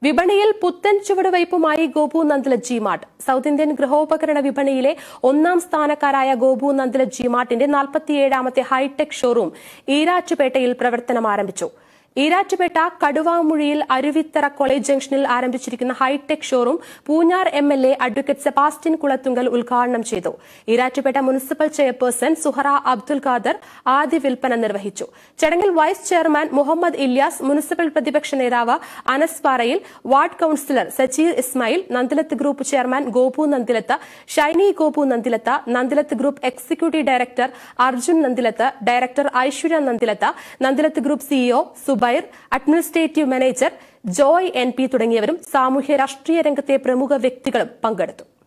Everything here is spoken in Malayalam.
വിപണിയിൽ പുത്തൻ ചുവടുവയ്പുമായി Gopu Nandala G mart south Indian ഗൃഹോപകരണ വിപണിയിലെ ഒന്നാം സ്ഥാനക്കാരായ ഗോപു നന്ദല ജി മാർട്ടിന്റെ നാൽപ്പത്തിയേഴാമത്തെ ഹൈടെക് ഷോറൂം ഈരാറ്റുപേട്ടയിൽ പ്രവർത്തനം ആരംഭിച്ചു ഈരാറ്റുപേട്ട കടുവാമുഴിയിൽ അരുവിത്തറ കോളേജ് ജംഗ്ഷനിൽ ആരംഭിച്ചിരിക്കുന്ന hitech showroom Poonjar M L A advocate Sebastian Kulathunkal ഉദ്ഘാടനം ചെയ്തു ഈരാറ്റുപേട്ട മുനിസിപ്പൽ ചെയർപേഴ്സൺ സുഹറ അബ്ദുൽ ഖാദർ ആദ്യ വിൽപ്പന നിർവഹിച്ചു ചടങ്ങിൽ vice chairman Muhammad Ilyas municipal പ്രതിപക്ഷ നേതാവ് Anas Parayil ward councillor Sajeer Ismail Nandilath group chairman Gopu Nandilath Shiny Gopu Nandilath Nandilath group executive director Arjun Nandilath director Aishwarya Nandilath Nandilath group CEO Zubair administrative manager Joy N P തുടങ്ങിയവരും സാമൂഹ്യ രാഷ്ട്രീയ രംഗത്തെ പ്രമുഖ വ്യക്തികളും പങ്കെടുത്തു